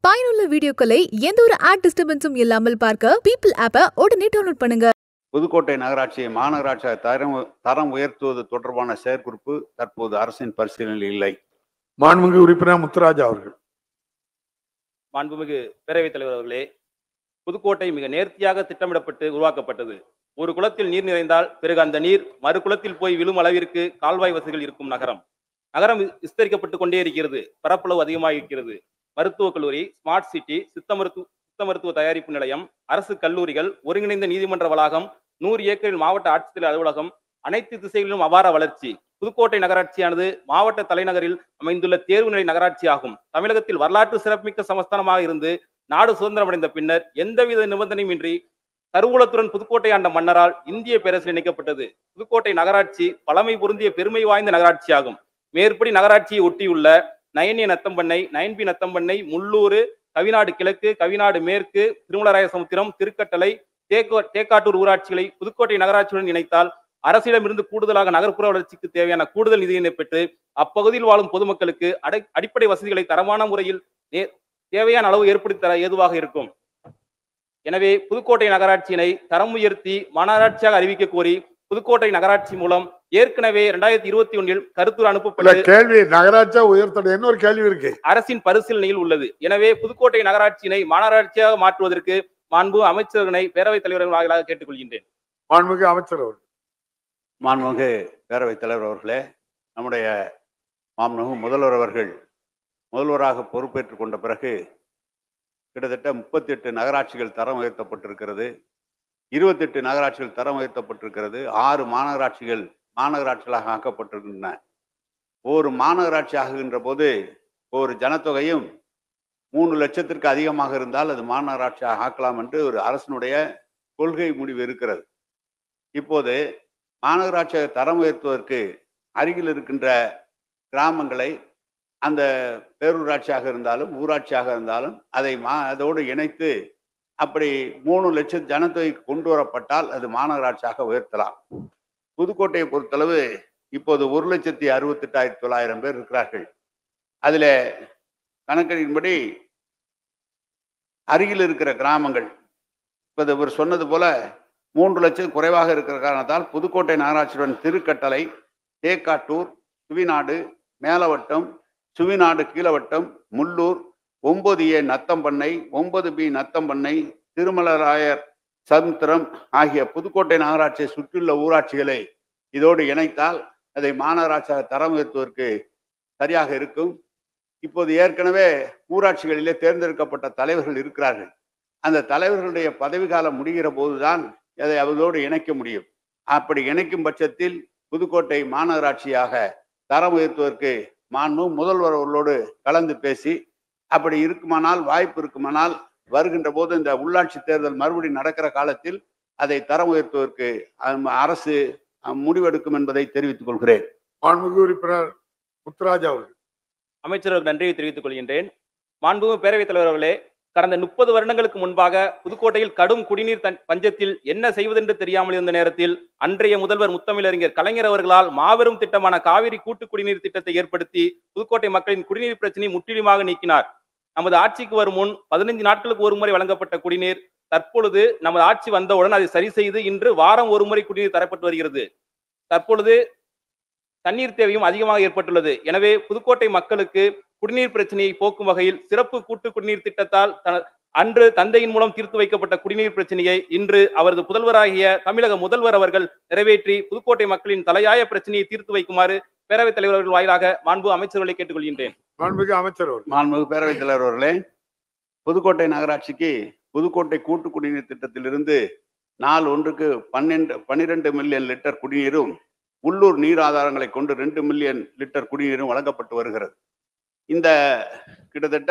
பயனுள்ள வீடியோக்களை எந்த ஒரு ஆட் டிஸ்டர்பன்ஸும் இல்லாமல் பார்க்க பீப்பிள் ஆப்பை உடனே டவுன்லோட் பண்ணுங்க புதுக்கோட்டை நகராட்சியை மாநகராட்சியாக தரம் தரம் உயர்த்துவது தொடர்பான செயற்குறிப்பு தற்போது அரசின் பரிசீலனையில் இல்லை மாண்புமிகு உறுப்பினர் முத்துராஜா அவர்கள் மாண்புமிகு பேரவைத் தலைவர் அவர்களே புதுக்கோட்டை மிக நேர்த்தியாக திட்டமிடப்பட்டு உருவாக்கப்பட்டது ஒரு குளத்தில் நீர் நிறைந்தால் பிறகு அந்த நீர் மறு குளத்தில் போய் விழும் அளவிற்கு கால்வாய் வசதிகள் இருக்கும் நகரம் நகரம் விஸ்தரிக்கப்பட்டு கொண்டே இருக்கிறது பரப்பளவு அதிகமாக இருக்கிறது மருத்துவக் கல்லூரி ஸ்மார்ட் சிட்டி சித்த மருத்துவ சித்த மருத்துவ தயாரிப்பு நிலையம் அரசு கல்லூரிகள் ஒருங்கிணைந்த நீதிமன்ற வளாகம் நூறு ஏக்கரில் மாவட்ட ஆட்சித்தலைவர் அலுவலகம் அனைத்து திசைகளிலும் அபார வளர்ச்சி புதுக்கோட்டை நகராட்சியானது மாவட்ட தலைநகரில் அமைந்துள்ள தேர்வுநிலை நகராட்சி ஆகும் தமிழகத்தில் வரலாற்று சிறப்புமிக்க சமஸ்தானமாக இருந்து நாடு சுதந்திரமடைந்த பின்னர் எந்தவித நிபந்தனையுமின்றி கருவூலத்துடன் புதுக்கோட்டை ஆண்ட மன்னரால் இந்திய பேரரசில் இணைக்கப்பட்டது புதுக்கோட்டை நகராட்சி பழமை பொருந்திய பெருமை வாய்ந்த நகராட்சி ஆகும் மேற்படி நகராட்சியை ஒட்டியுள்ள நயனிய நத்தம்பண்ணை நயன்பி நத்தம்பண்ணை முள்ளூர் கவிநாடு கிழக்கு கவிநாடு மேற்கு திருமலராய சமுத்திரம் திருக்கட்டளை தேக்கோ தேக்காட்டூர் ஊராட்சிகளை புதுக்கோட்டை நகராட்சியுடன் இணைத்தால் அரசிடமிருந்து கூடுதலாக நகர்ப்புற வளர்ச்சிக்கு தேவையான கூடுதல் நிதியினை பெற்று அப்பகுதியில் வாழும் பொதுமக்களுக்கு அடை அடிப்படை வசதிகளை தரமான முறையில் நே- தேவையான அளவு ஏற்படுத்தி தர ஏதுவாக இருக்கும் எனவே புதுக்கோட்டை நகராட்சியினை தரம் உயர்த்தி மாநகராட்சியாக அறிவிக்க கோரி புதுக்கோட்டை நகராட்சி மூலம் ஏற்கனவே இரண்டாயிரத்தி இருபத்தி ஒன்றில் கருத்துரு இல்ல அனுப்பப்பட்டு கேள்வி நகராட்சியா உயர்த்தணும் என்ன ஒரு கேள்வி இருக்கு அரசின் பரிசீலனையில் உள்ளது எனவே புதுக்கோட்டை நகராட்சியினை மாநகராட்சியாக மாற்றுவதற்கு மாண்பு அமைச்சர்களை பேரவைத் தலைவர்கள் வாயிலாக கேட்டுக்கொள்கின்றேன் மாண்புமிகு அமைச்சர் அவர்கள் மாண்புமிகு பேரவைத் தலைவர் அவர்களே நம்முடைய மாண்புமிகு முதல்வர் அவர்கள் முதல்வராக பொறுப்பேற்றுக் கொண்ட பிறகு கிட்டத்தட்ட முப்பத்தி எட்டு நகராட்சிகள் தரம் உயர்த்தப்பட்டிருக்கிறது இருபத்தெட்டு நகராட்சிகள் தரம் உயர்த்தப்பட்டிருக்கிறது ஆறு மாநகராட்சிகள் மாநகராட்சிகளாக ஆக்கப்பட்டிருக்கின்றன ஒரு மாநகராட்சி ஆகுகின்ற போது ஒரு ஜனத்தொகையும் மூணு லட்சத்திற்கு அதிகமாக இருந்தால் அது மாநகராட்சியாக ஆக்கலாம் என்று ஒரு அரசினுடைய கொள்கை முடிவு இருக்கிறது இப்போது மாநகராட்சியை தரம் உயர்த்துவதற்கு அருகில் இருக்கின்ற கிராமங்களை அந்த பேரூராட்சியாக இருந்தாலும் ஊராட்சியாக இருந்தாலும் அதை மா அதோடு இணைத்து அப்படி மூணு லட்சம் ஜனத்தொகை கொண்டு வரப்பட்டால் அது மாநகராட்சியாக உயர்த்தலாம் புதுக்கோட்டையை பொறுத்தளவு இப்போது ஒரு லட்சத்தி அறுபத்தெட்டாயிரத்தி தொள்ளாயிரம் பேர் இருக்கிறார்கள் அதில் கணக்கெடுப்பின்படி அருகில் இருக்கிற கிராமங்கள் இப்போ இவர் சொன்னது போல மூன்று லட்சம் குறைவாக இருக்கிற காரணத்தால் புதுக்கோட்டை நகராட்சியுடன் திருக்கட்டளை தேக்காட்டூர் சுவிநாடு மேலவட்டம் சுவிநாடு கீழவட்டம் முள்ளூர் ஒன்பது ஏ நத்தம்பண்ணை ஒன்பது பி நத்தம்பண்ணை திருமலராயர் சமுத்திரம் ஆகிய புதுக்கோட்டை நகராட்சியை சுற்றியுள்ள ஊராட்சிகளை இதோடு இணைத்தால் அதை மாநகராட்சியாக தரம் உயர்த்துவதற்கு சரியாக இருக்கும் இப்போது ஏற்கனவே ஊராட்சிகளிலே தேர்ந்தெடுக்கப்பட்ட தலைவர்கள் இருக்கிறார்கள் அந்த தலைவர்களுடைய பதவி காலம் முடிகிற போதுதான் அதை அவர்களோடு இணைக்க முடியும் அப்படி இணைக்கும் பட்சத்தில் புதுக்கோட்டை மாநகராட்சியாக தரம் உயர்த்துவதற்கு மாண்பு முதல்வர் அவர்களோடு கலந்து பேசி அப்படி இருக்குமானால் வாய்ப்பு இருக்குமானால் வருகின்ற போது இந்த உள்ளாட்சி தேர்தல் மறுபடியும் நடக்கிற காலத்தில் அதை தரம் உயர்த்துவதற்கு அம், அரசு அம், முடிவெடுக்கும் என்பதை தெரிவித்துக் கொள்கிறேன் மாண்புமிகு உறுப்பினர் முத்துராஜா அவர்கள் அமைச்சருக்கு நன்றியை தெரிவித்துக் கொள்கின்றேன் மாண்புமிகு பேரவைத் தலைவர் அவர்களே கடந்த முப்பது வருடங்களுக்கு முன்பாக புதுக்கோட்டையில் கடும் குடிநீர் தன் பஞ்சத்தில் என்ன செய்வதென்று தெரியாமல் இருந்த நேரத்தில் அன்றைய முதல்வர் முத்தமிழறிஞர் கலைஞர் அவர்களால் மாபெரும் திட்டமான காவிரி கூட்டு குடிநீர் திட்டத்தை ஏற்படுத்தி புதுக்கோட்டை மக்களின் குடிநீர் பிரச்சனையை முற்றிலுமாக நீக்கினார் நமது ஆட்சிக்கு வரும் முன் பதினைந்து நாட்களுக்கு ஒரு முறை வழங்கப்பட்ட குடிநீர் தற்பொழுது நமது ஆட்சி வந்தவுடன் அதை சரி செய்து இன்று வாரம் ஒரு முறை குடிநீர் தரப்பட்டு வருகிறது தற்பொழுது தண்ணீர் தேவையும் அதிகமாக ஏற்பட்டுள்ளது எனவே புதுக்கோட்டை மக்களுக்கு குடிநீர் பிரச்சனையை போக்கும் வகையில் சிறப்பு கூட்டு குடிநீர் திட்டத்தால் த- அன்று தந்தையின் மூலம் தீர்த்து வைக்கப்பட்ட குடிநீர் பிரச்சனையை இன்று அவரது புதல்வராகிய தமிழக முதல்வர் அவர்கள் நிறைவேற்றி புதுக்கோட்டை மக்களின் தலையாய பிரச்சனையை தீர்த்து வைக்குமாறு பேரவைத் தலைவர் அவர்கள் வாயிலாக மாண்பு அமைச்சர்களை கேட்டுக்கொள்கின்றேன் மாண்புமிகு அமைச்சர் அவர்கள் மாண்புமிகு பேரவைத் தலைவர் அவர்களே புதுக்கோட்டை நகராட்சிக்கு புதுக்கோட்டை கூட்டு குடிநீர் திட்டத்திலிருந்து நாள் ஒன்றுக்கு பன்னெண்டு பன்னிரெண்டு மில்லியன் லிட்டர் குடிநீரும் உள்ளூர் நீர் ஆதாரங்களை கொண்டு ரெண்டு மில்லியன் லிட்டர் குடிநீரும் வழங்கப்பட்டு வருகிறது இந்த கிட்டத்தட்ட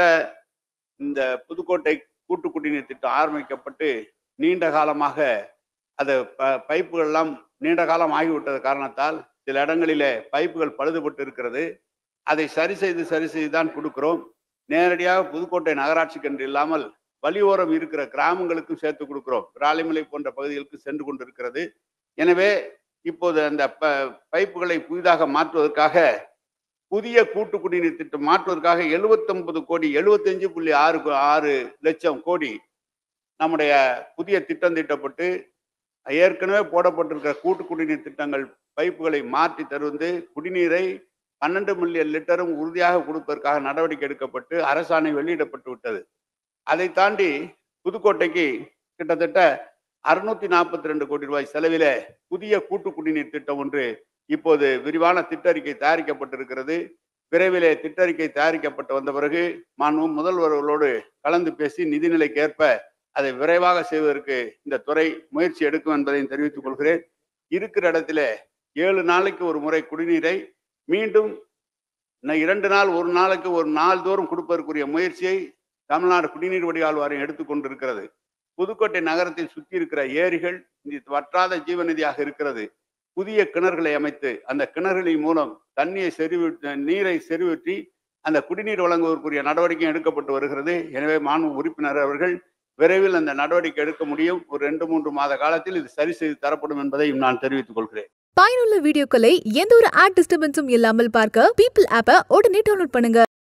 இந்த புதுக்கோட்டை கூட்டு குடிநீர் திட்டம் ஆரம்பிக்கப்பட்டு நீண்ட காலமாக அது ப- பைப்புகள் எல்லாம் நீண்ட காலம் ஆகிவிட்டது காரணத்தால் சில இடங்களிலே பைப்புகள் பழுதுபட்டு இருக்கிறது அதை சரி செய்து சரி செய்து தான் கொடுக்கிறோம் நேரடியாக புதுக்கோட்டை நகராட்சிக்கு என்று இல்லாமல் வழியோரம் இருக்கிற கிராமங்களுக்கும் சேர்த்து கொடுக்கிறோம் ராலிமலை போன்ற பகுதிகளுக்கு சென்று கொண்டிருக்கிறது எனவே இப்போது அந்த ப பைப்புகளை புதிதாக மாற்றுவதற்காக புதிய கூட்டு குடிநீர் திட்டம் மாற்றுவதற்காக 79 கோடி 75 புள்ளி ஆறு கோ- ஆறு லட்சம் கோடி நம்முடைய புதிய திட்டம் தீட்டப்பட்டு ஏற்கனவே போடப்பட்டிருக்கிற கூட்டு குடிநீர் திட்டங்கள் பைப்புகளை மாற்றி தருவது குடிநீரை பன்னெண்டு மில்லியன் லிட்டரும் உறுதியாக கொடுப்பதற்காக நடவடிக்கை எடுக்கப்பட்டு அரசாணை வெளியிடப்பட்டு விட்டது அதை தாண்டி புதுக்கோட்டைக்கு கிட்டத்தட்ட அறுநூத்தி நாற்பத்தி ரெண்டு கோடி ரூபாய் செலவிலே புதிய கூட்டு குடிநீர் திட்டம் ஒன்று இப்போது விரிவான திட்டறிக்கை தயாரிக்கப்பட்டிருக்கிறது விரைவிலே திட்டறிக்கை தயாரிக்கப்பட்டு வந்த பிறகு மாண்பு முதல்வர்களோடு கலந்து பேசி நிதிநிலைக்கு ஏற்ப அதை விரைவாக செய்வதற்கு இந்த துறை முயற்சி எடுக்கும் என்பதையும் தெரிவித்துக் கொள்கிறேன் இருக்கிற இடத்துல ஏழு நாளைக்கு ஒரு முறை குடிநீரை மீண்டும் இன்னும் இரண்டு நாள் ஒரு நாளுக்கு ஒரு நாள் தோறும் கொடுப்பதற்குரிய முயற்சியை தமிழ்நாடு குடிநீர் வடிகால் வாரியம் எடுத்துக்கொண்டிருக்கிறது புதுக்கோட்டை நகரத்தை சுற்றி இருக்கிற ஏரிகள் இந்த வற்றாத ஜீவநிதியாக இருக்கிறது புதிய கிணறுகளை அமைத்து அந்த கிணறுகளின் மூலம் தண்ணியை செறிவு நீரை செறிவூற்றி அந்த குடிநீர் வழங்குவதற்குரிய நடவடிக்கை எடுக்கப்பட்டு வருகிறது எனவே மாண்பு உறுப்பினர் அவர்கள் விரைவில் அந்த நடவடிக்கை எடுக்க முடியும் ஒரு ரெண்டு மூன்று மாத காலத்தில் இது சரி செய்து தரப்படும் என்பதையும் நான் தெரிவித்துக் கொள்கிறேன் பயனுள்ள வீடியோக்களை எந்த ஒரு ஆட் டிஸ்டர்பன்ஸும் இல்லாமல் பார்க்க பீப்பிள் ஆப்பை உடனே டவுன்லோட் பண்ணுங்க